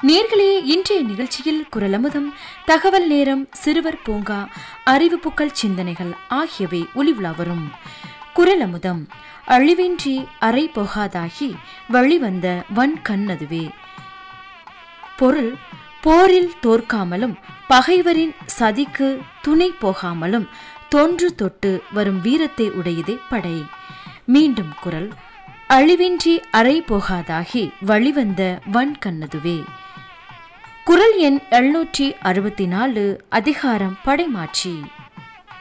நேர்களே இன்றைய நிகழ்ச்சியில் குரலமுதம் தகவல் நேரம் சிறுவர் பூங்கா அறிவிப்புகள் சிந்தனைகள் ஆகியவை ஒளிவுலா வரும் குரலமுதம் அழிவின்றி அறை போகாதாகி வழிவந்த வன் கண்ணதுவே பொருள் போரில் தோற்காமலும் பகைவரின் சதிக்கு துணை போகாமலும் தொன்று தொட்டு வரும் வீரத்தை உடையதே படை மீண்டும் குரல் அழிவின்றி அறை போகாதாகி வழிவந்த வன் கண்ணதுவே குரல் எண் எழுநூற்றி அறுபத்தி நாலு அதிகாரம் படைமாட்சி